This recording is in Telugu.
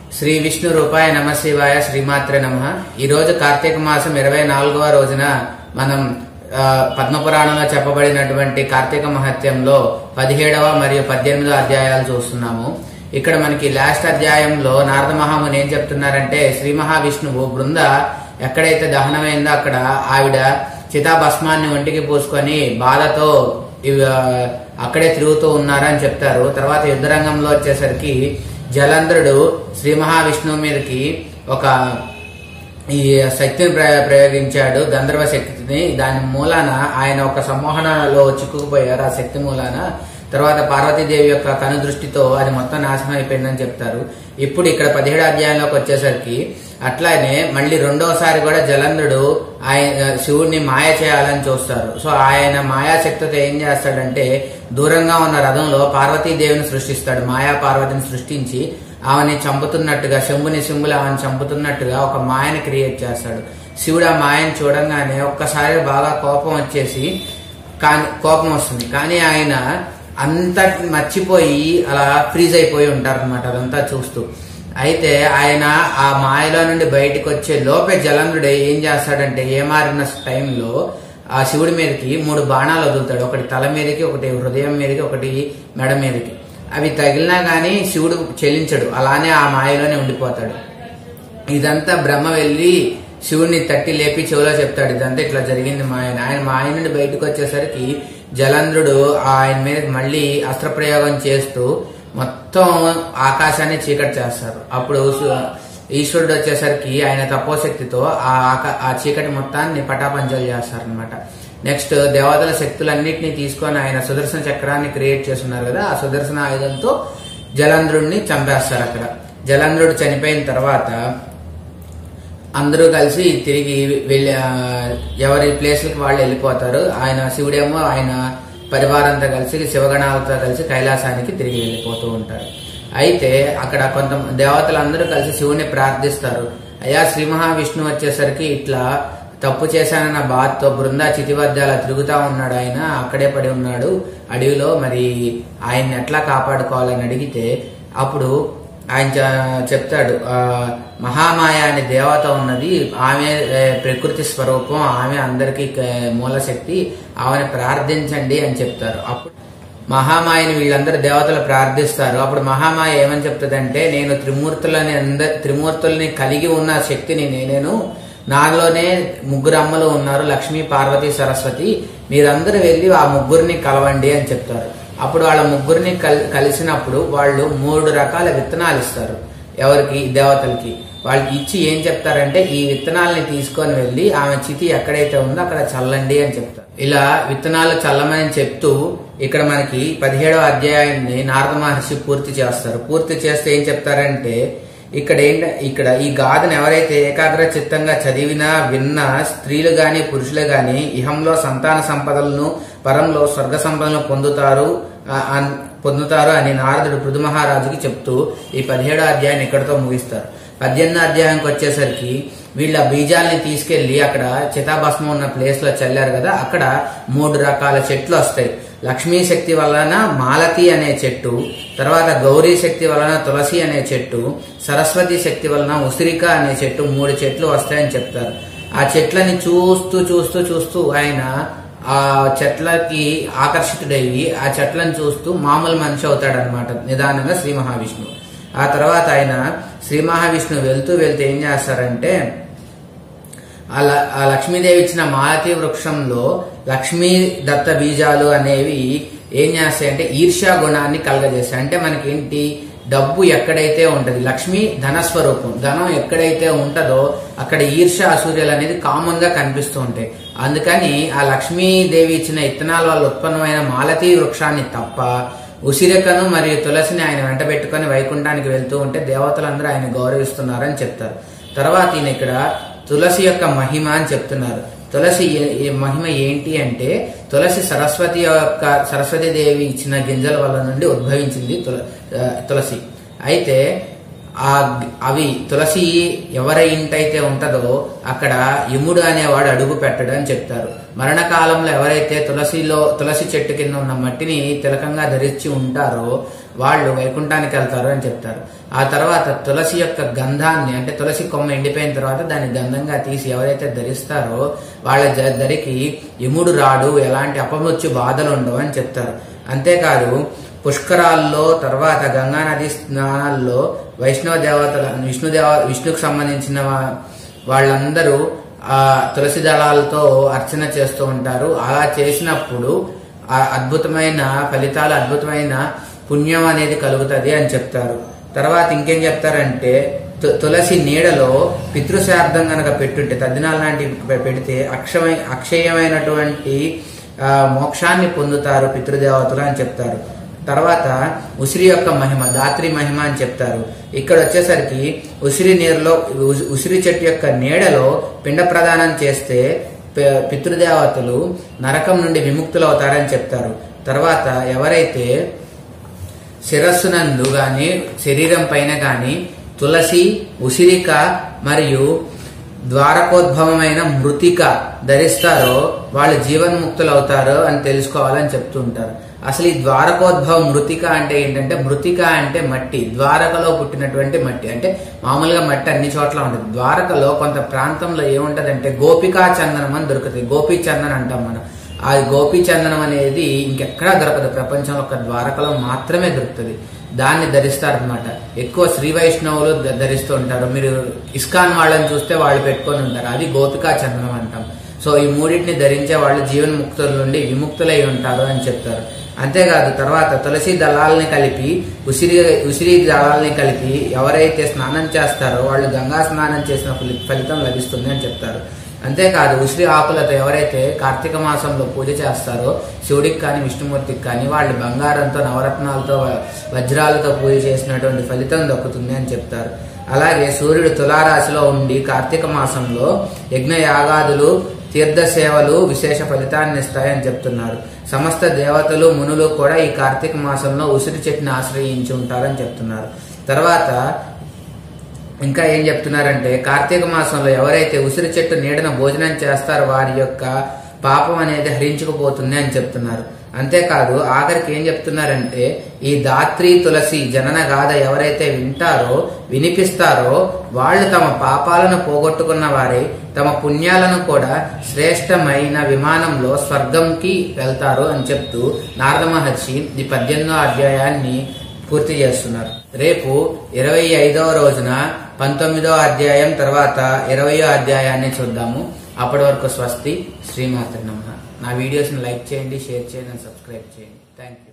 శ్రీ విష్ణు రూపాయ నమ శివాయ శ్రీమాత్రే నమ ఈ రోజు కార్తీక మాసం ఇరవై నాలుగవ రోజున మనం ఆ, పద్మపురాణంలో చెప్పబడినటువంటి కార్తీక మహత్యంలో పదిహేడవ మరియు పద్దెనిమిదవ అధ్యాయాలు చూస్తున్నాము ఇక్కడ మనకి లాస్ట్ అధ్యాయంలో నారద మహాముని ఏం చెప్తున్నారంటే శ్రీ మహావిష్ణువు బృంద ఎక్కడైతే దహనమైందో అక్కడ ఆవిడ చితాభస్మాన్ని ఒంటికి పూసుకొని బాధతో ఇవి, ఆ, అక్కడే తిరుగుతూ ఉన్నారని చెప్తారు తర్వాత యుద్ధరంగంలో వచ్చేసరికి జలంధ్రుడు శ్రీ మహావిష్ణువు మీదకి ఒక ఈ శక్తిని ప్రయ- ప్రయోగించాడు గంధర్వ శక్తిని దాని మూలాన ఆయన ఒక సమ్మోహనలో చిక్కుకుపోయారు ఆ శక్తి మూలాన తర్వాత పార్వతీదేవి యొక్క కను దృష్టితో అది మొత్తం నాశనం అయిపోయిందని చెప్తారు ఇప్పుడు ఇక్కడ పదిహేడు అధ్యాయంలోకి వచ్చేసరికి అట్లానే మళ్ళీ రెండోసారి కూడా జలంధ్రుడు ఆయన శివుడిని మాయ చేయాలని చూస్తారు సో ఆయన మాయాశక్తితో ఏం చేస్తాడంటే దూరంగా ఉన్న రథంలో పార్వతీదేవిని సృష్టిస్తాడు మాయా పార్వతిని సృష్టించి ఆమెని చంపుతున్నట్టుగా శంభుని శంభులు ఆమెను చంపుతున్నట్టుగా ఒక మాయని క్రియేట్ చేస్తాడు శివుడు ఆ మాయను చూడంగానే ఒక్కసారి బాగా కోపం వచ్చేసి కానీ కోపం వస్తుంది కానీ ఆయన అంత మర్చిపోయి అలా ఫ్రీజ్ అయిపోయి ఉంటారు అనమాట అదంతా చూస్తూ అయితే ఆయన ఆ మాయలో నుండి బయటకు వచ్చే లోపే జలంధ్రుడు ఏం చేస్తాడంటే ఏమారిన టైంలో ఆ శివుడి మీదకి మూడు బాణాలు వదులుతాడు ఒకటి తల మీదకి ఒకటి హృదయం మీదకి ఒకటి మెడ మీదకి అవి తగిలినా గానీ శివుడు చెల్లించడు అలానే ఆ మాయలోనే ఉండిపోతాడు ఇదంతా బ్రహ్మ వెళ్ళి శివుడిని తట్టి లేపి చెవిలో చెప్తాడు ఇదంతా ఇట్లా జరిగింది మా ఆయన ఆయన మా ఆయన నుండి బయటకు వచ్చేసరికి జలంధ్రుడు ఆయన మీద మళ్ళీ అస్త్రప్రయోగం చేస్తూ మొత్తం ఆకాశాన్ని చీకటి చేస్తారు అప్పుడు సు- ఈశ్వరుడు వచ్చేసరికి ఆయన తపోశక్తితో ఆ ఆక- ఆ చీకటి మొత్తాన్ని పటాపంచలు చేస్తారనమాట నెక్స్ట్ దేవతల శక్తులన్నింటినీ తీసుకొని ఆయన సుదర్శన చక్రాన్ని క్రియేట్ చేస్తున్నారు కదా ఆ సుదర్శన ఆయుధంతో జలంధ్రుడిని చంపేస్తారు అక్కడ జలంధ్రుడు చనిపోయిన తర్వాత అందరూ కలిసి తిరిగి వెళ్ళి ఆ, ఎవరి ప్లేస్లకి వాళ్ళు వెళ్ళిపోతారు ఆయన శివుడేమో ఆయన పరివారంతో కలిసి శివగణాలతో కలిసి కైలాసానికి తిరిగి వెళ్ళిపోతూ ఉంటారు అయితే అక్కడ కొంత దేవతలందరూ కలిసి శివుని ప్రార్థిస్తారు అయ్యా శ్రీ మహావిష్ణువు వచ్చేసరికి ఇట్లా తప్పు చేశానన్న బాధతో బృందా చితి వద్ద అలా తిరుగుతా ఉన్నాడు ఆయన అక్కడే పడి ఉన్నాడు అడవిలో మరి ఆయన్ని ఎట్లా కాపాడుకోవాలని అడిగితే అప్పుడు ఆయన చె- చెప్తాడు ఆ, మహామాయ అనే దేవత ఉన్నది ఆమె ఏ, ప్రకృతి స్వరూపం ఆమె అందరికి మూలశక్తి ఆమెను ప్రార్థించండి అని చెప్తారు అప్పుడు మహామాయని వీళ్ళందరూ దేవతలు ప్రార్థిస్తారు అప్పుడు మహామాయ ఏమని చెప్తుందంటే నేను త్రిమూర్తులని అంద త్రిమూర్తుల్ని కలిగి ఉన్న శక్తిని నేనేను నాలోనే ముగ్గురు అమ్మలు ఉన్నారు లక్ష్మీ పార్వతి సరస్వతి మీరందరూ వెళ్ళి ఆ ముగ్గురిని కలవండి అని చెప్తారు అప్పుడు వాళ్ళ ముగ్గురిని కల్- కలిసినప్పుడు వాళ్ళు మూడు రకాల విత్తనాలు ఇస్తారు ఎవరికి దేవతలకి వాళ్ళకి ఇచ్చి ఏం చెప్తారంటే ఈ విత్తనాలని తీసుకొని వెళ్ళి ఆమె చితి ఎక్కడైతే ఉందో అక్కడ చల్లండి అని చెప్తారు ఇలా విత్తనాలు చల్లమని చెప్తూ ఇక్కడ మనకి పదిహేడవ అధ్యాయాన్ని నారద మహర్షి పూర్తి చేస్తారు పూర్తి చేస్తే ఏం చెప్తారంటే ఇక్కడ ఏంట ఇక్కడ ఈ గాథను ఎవరైతే ఏకాగ్ర చిత్తంగా చదివినా విన్నా స్త్రీలు గాని పురుషులు గాని ఇహంలో సంతాన సంపదలను పరంలో స్వర్గ సంపదలను పొందుతారు ఆ, అన్- పొందుతారు అని నారదుడు పృథు మహారాజుకి చెప్తూ ఈ పదిహేడో అధ్యాయాన్ని ఇక్కడతో ముగిస్తారు పద్దెనిమిదో అధ్యాయానికి వచ్చేసరికి వీళ్ళ బీజాల్ని తీసుకెళ్లి అక్కడ చితాభస్మం ఉన్న ప్లేస్ లో చల్లారు కదా అక్కడ మూడు రకాల చెట్లు వస్తాయి లక్ష్మీ శక్తి వలన మాలతి అనే చెట్టు తర్వాత గౌరీ శక్తి వలన తులసి అనే చెట్టు సరస్వతి శక్తి వలన ఉసిరిక అనే చెట్టు మూడు చెట్లు వస్తాయని చెప్తారు ఆ చెట్లని చూస్తూ చూస్తూ చూస్తూ ఆయన ఆ చెట్లకి ఆకర్షితుడయ్యి ఆ చెట్లను చూస్తూ మామూలు మనిషి అవుతాడనమాట నిదానంగా శ్రీ మహావిష్ణువు ఆ తర్వాత ఆయన శ్రీ మహావిష్ణువు వెళ్తూ వెళ్తూ ఏం చేస్తారంటే ఆ ల- ఆ లక్ష్మీదేవి ఇచ్చిన మాలతీ వృక్షంలో లక్ష్మీ దత్త బీజాలు అనేవి ఏం చేస్తాయంటే ఈర్ష్యా గుణాన్ని కలగజేస్తాయి అంటే మనకేంటి డబ్బు ఎక్కడైతే ఉంటది లక్ష్మి ధనస్వరూపం ధనం ఎక్కడైతే ఉంటదో అక్కడ ఈర్ష్య అసూర్యాలు అనేది కామన్ గా కనిపిస్తూ ఉంటాయి అందుకని ఆ లక్ష్మీదేవి ఇచ్చిన ఇత్తనాల వల్ల ఉత్పన్నమైన మాలతీ వృక్షాన్ని తప్ప ఉసిరికను మరియు తులసిని ఆయన వెంట పెట్టుకుని వైకుంఠానికి వెళ్తూ ఉంటే దేవతలందరూ ఆయన గౌరవిస్తున్నారని చెప్తారు తర్వాత ఈయన ఇక్కడ తులసి యొక్క మహిమ అని చెప్తున్నారు తులసి ఏ- ఏ మహిమ ఏంటి అంటే తులసి సరస్వతి యొక్క సరస్వతి దేవి ఇచ్చిన గింజల వల్ల నుండి ఉద్భవించింది తుల- ఆ, తులసి అయితే ఆ గ్- అవి తులసి ఎవరి ఇంటైతే ఉంటదో అక్కడ యముడు అనేవాడు అడుగు పెట్టడు అని చెప్తారు మరణకాలంలో ఎవరైతే తులసిలో తులసి చెట్టు కింద ఉన్న మట్టిని తిలకంగా ధరించి ఉంటారో వాళ్ళు వైకుంఠానికి వెళ్తారు అని చెప్తారు ఆ తర్వాత తులసి యొక్క గంధాన్ని అంటే తులసి కొమ్మ ఎండిపోయిన తర్వాత దాన్ని గంధంగా తీసి ఎవరైతే ధరిస్తారో వాళ్ళ జ- ధరికి యముడు రాడు ఎలాంటి అపమృత్యు బాధలు ఉండవు అని చెప్తారు అంతేకాదు పుష్కరాల్లో తర్వాత గంగా నది స్నానాల్లో వైష్ణవ దేవతల విష్ణు దేవ విష్ణుకు సంబంధించిన వా- వాళ్ళందరూ ఆ తులసి దళాలతో అర్చన చేస్తూ ఉంటారు అలా చేసినప్పుడు ఆ అద్భుతమైన ఫలితాలు అద్భుతమైన పుణ్యం అనేది కలుగుతుంది అని చెప్తారు తర్వాత ఇంకేం చెప్తారంటే తు- తులసి నీడలో పితృశార్థం గనక పెట్టుంటే తద్దినాలు లాంటి పె- పెడితే అక్షమై అక్షయమైనటువంటి ఆ, మోక్షాన్ని పొందుతారు పితృదేవతలు అని చెప్తారు తర్వాత ఉసిరి యొక్క మహిమ దాత్రి మహిమ అని చెప్తారు ఇక్కడ వచ్చేసరికి ఉసిరి నీరులో ఉసి- ఉసిరి చెట్టు యొక్క నీడలో పిండ ప్రదానం చేస్తే ప- పితృదేవతలు నరకం నుండి విముక్తులు అవుతారని చెప్తారు తర్వాత ఎవరైతే శిరస్సునందు గాని శరీరం పైన గాని తులసి ఉసిరిక మరియు ద్వారకోద్భవమైన మృతిక ధరిస్తారో వాళ్ళు జీవన్ముక్తులు అవుతారో అని తెలుసుకోవాలని చెప్తూ ఉంటారు అసలు ఈ ద్వారకోద్భవ మృతిక అంటే ఏంటంటే మృతిక అంటే మట్టి ద్వారకలో పుట్టినటువంటి మట్టి అంటే మామూలుగా మట్టి అన్ని చోట్ల ఉంటుంది ద్వారకలో కొంత ప్రాంతంలో ఏముంటదంటే గోపికా చందనం అని దొరుకుతుంది గోపీ చందనం అంటాం మనం ఆ గోపీ చందనం అనేది ఇంకెక్కడా దొరకదు ప్రపంచంలో ఒక ద్వారకలో మాత్రమే దొరుకుతుంది దాన్ని ధరిస్తారనమాట ఎక్కువ శ్రీ వైష్ణవులు ధ- ధరిస్తూ ఉంటారు మీరు ఇస్కాన్ వాళ్ళని చూస్తే వాళ్ళు పెట్టుకొని ఉంటారు అది గోపికా చందనం అంటాం సో ఈ మూడింటిని ధరించే వాళ్ళు జీవన్ముక్తుల నుండి విముక్తులై ఉంటారు అని చెప్తారు అంతేకాదు తర్వాత తులసి దళాలని కలిపి ఉసిరి ఉసిరి దళాలని కలిపి ఎవరైతే స్నానం చేస్తారో వాళ్ళు గంగా స్నానం చేసిన ఫలి- ఫలితం లభిస్తుంది అని చెప్తారు అంతేకాదు ఉసిరి ఆకులతో ఎవరైతే కార్తీక మాసంలో పూజ చేస్తారో శివుడికి కానీ విష్ణుమూర్తికి కానీ వాళ్ళు బంగారంతో నవరత్నాలతో వ- వజ్రాలతో పూజ చేసినటువంటి ఫలితం దక్కుతుంది అని చెప్తారు అలాగే సూర్యుడు తులారాశిలో ఉండి కార్తీక మాసంలో యజ్ఞ యాగాదులు తీర్థ సేవలు విశేష ఫలితాన్ని ఇస్తాయని చెప్తున్నారు సమస్త దేవతలు మునులు కూడా ఈ కార్తీక మాసంలో ఉసిరి చెట్టుని ఆశ్రయించి ఉంటారని చెప్తున్నారు తర్వాత ఇంకా ఏం చెప్తున్నారంటే కార్తీక మాసంలో ఎవరైతే ఉసిరి చెట్టు నీడన భోజనం చేస్తారో వారి యొక్క పాపం అనేది హరించుకుపోతుంది అని చెప్తున్నారు అంతేకాదు ఆఖరికి ఏం చెప్తున్నారంటే ఈ దాత్రి తులసి జనన గాథ ఎవరైతే వింటారో వినిపిస్తారో వాళ్ళు తమ పాపాలను పోగొట్టుకున్న వారే తమ పుణ్యాలను కూడా శ్రేష్టమైన విమానంలో స్వర్గంకి వెళ్తారు అని చెప్తూ నారద మహర్షి ఈ పద్దెనిమిదో అధ్యాయాన్ని పూర్తి చేస్తున్నారు రేపు ఇరవై ఐదవ రోజున పంతొమ్మిదో అధ్యాయం తర్వాత ఇరవయో అధ్యాయాన్ని చూద్దాము అప్పటి వరకు స్వస్తి శ్రీమాత నమ నా వీడియోస్ని లైక్ చేయండి షేర్ చేయండి అండ్ సబ్స్క్రైబ్ చేయండి థ్యాంక్ యూ